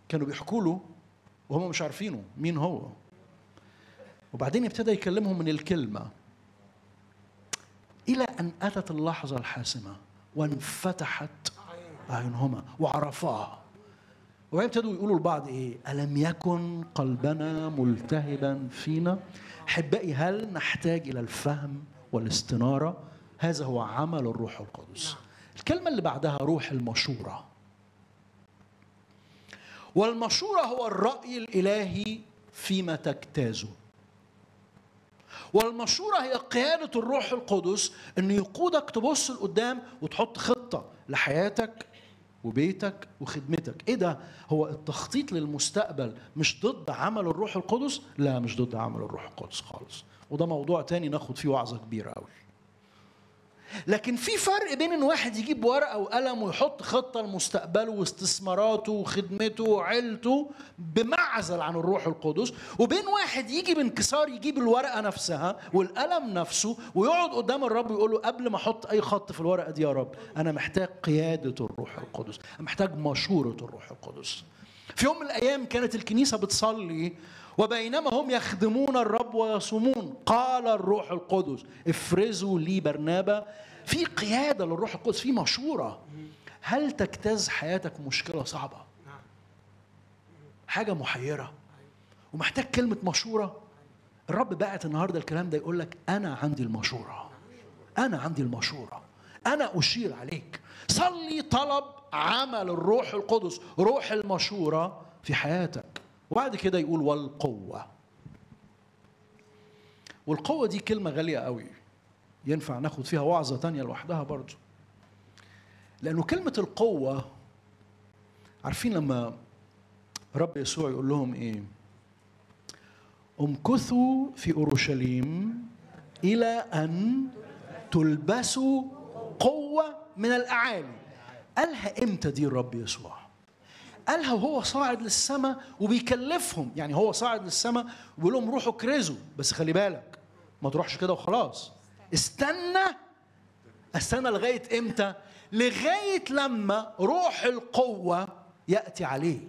كانوا بيحكوا له وهم مش عارفينه مين هو وبعدين ابتدى يكلمهم من الكلمه الى ان اتت اللحظه الحاسمه وانفتحت اعينهما وعرفاه وبعدين ابتدوا يقولوا لبعض ايه الم يكن قلبنا ملتهبا فينا احبائي هل نحتاج الى الفهم والاستناره هذا هو عمل الروح القدس الكلمه اللي بعدها روح المشوره والمشوره هو الراي الالهي فيما تجتازه والمشوره هي قياده الروح القدس انه يقودك تبص لقدام وتحط خطه لحياتك وبيتك وخدمتك ايه ده هو التخطيط للمستقبل مش ضد عمل الروح القدس لا مش ضد عمل الروح القدس خالص وده موضوع تاني ناخد فيه وعظه كبيره قوي لكن في فرق بين ان واحد يجيب ورقه وقلم ويحط خطه لمستقبله واستثماراته وخدمته وعيلته بمعزل عن الروح القدس وبين واحد يجي بانكسار يجيب الورقه نفسها والقلم نفسه ويقعد قدام الرب ويقول له قبل ما احط اي خط في الورقه دي يا رب انا محتاج قياده الروح القدس انا محتاج مشوره الروح القدس في يوم من الايام كانت الكنيسه بتصلي وبينما هم يخدمون الرب ويصومون قال الروح القدس افرزوا لي برنابا في قياده للروح القدس في مشوره هل تجتاز حياتك مشكله صعبه حاجه محيره ومحتاج كلمه مشوره الرب بعت النهارده الكلام ده يقول لك انا عندي المشوره انا عندي المشوره انا اشير عليك صلي طلب عمل الروح القدس روح المشوره في حياتك وبعد كده يقول والقوه والقوه دي كلمه غاليه قوي ينفع ناخد فيها وعظه تانية لوحدها برضو لانه كلمه القوه عارفين لما رب يسوع يقول لهم ايه امكثوا في اورشليم الى ان تلبسوا قوه من الاعالي قالها امتى دي الرب يسوع قالها وهو صاعد للسماء وبيكلفهم يعني هو صاعد للسماء وبيقول لهم روحوا كرزوا بس خلي بالك ما تروحش كده وخلاص استنى استنى لغايه امتى لغايه لما روح القوه ياتي عليك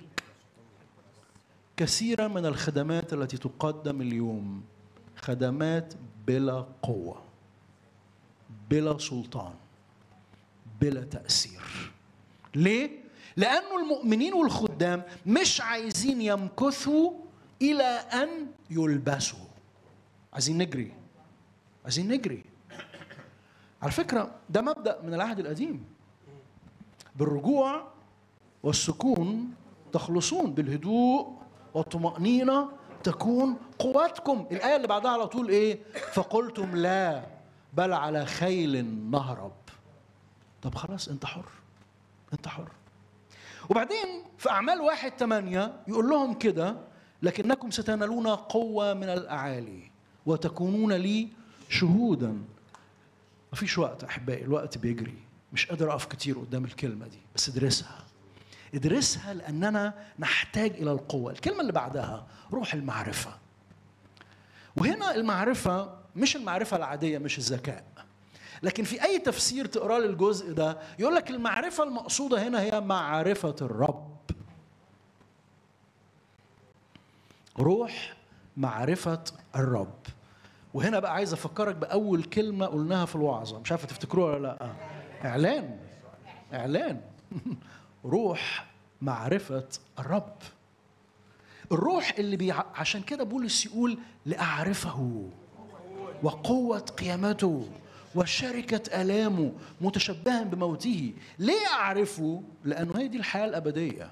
كثيرا من الخدمات التي تقدم اليوم خدمات بلا قوه بلا سلطان بلا تاثير ليه لانه المؤمنين والخدام مش عايزين يمكثوا الى ان يلبسوا عايزين نجري عايزين نجري على فكره ده مبدا من العهد القديم بالرجوع والسكون تخلصون بالهدوء والطمأنينة تكون قوتكم الآية اللي بعدها على طول إيه فقلتم لا بل على خيل نهرب طب خلاص أنت حر أنت حر وبعدين في أعمال واحد ثمانية يقول لهم كده لكنكم ستنالون قوة من الأعالي وتكونون لي شهودا مفيش وقت أحبائي الوقت بيجري مش قادر أقف كتير قدام الكلمة دي بس ادرسها ادرسها لأننا نحتاج إلى القوة الكلمة اللي بعدها روح المعرفة وهنا المعرفة مش المعرفة العادية مش الذكاء لكن في أي تفسير تقرأ للجزء ده يقول لك المعرفة المقصودة هنا هي معرفة الرب روح معرفة الرب وهنا بقى عايز افكرك باول كلمه قلناها في الوعظه مش عارف تفتكروها ولا لا اعلان اعلان روح معرفه الرب الروح اللي بيع... عشان كده بولس يقول لاعرفه وقوه قيامته وشركة آلامه متشبها بموته ليه أعرفه؟ لأنه هي دي الحياة الأبدية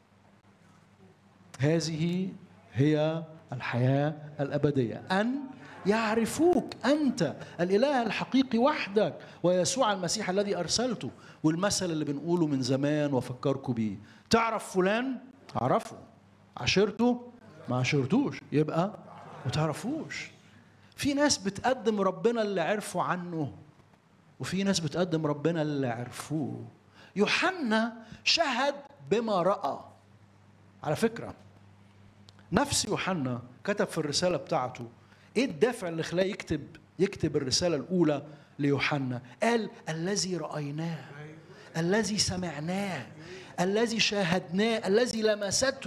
هذه هي الحياة الأبدية أن يعرفوك أنت الإله الحقيقي وحدك ويسوع المسيح الذي أرسلته والمثل اللي بنقوله من زمان وفكركم بيه تعرف فلان تعرفه عشرته ما عشرتوش يبقى ما تعرفوش في ناس بتقدم ربنا اللي عرفوا عنه وفي ناس بتقدم ربنا اللي عرفوه يوحنا شهد بما رأى على فكرة نفس يوحنا كتب في الرسالة بتاعته ايه الدافع اللي خلاه يكتب يكتب الرسالة الأولى ليوحنا قال الذي رأيناه الذي سمعناه الذي شاهدناه الذي لمسته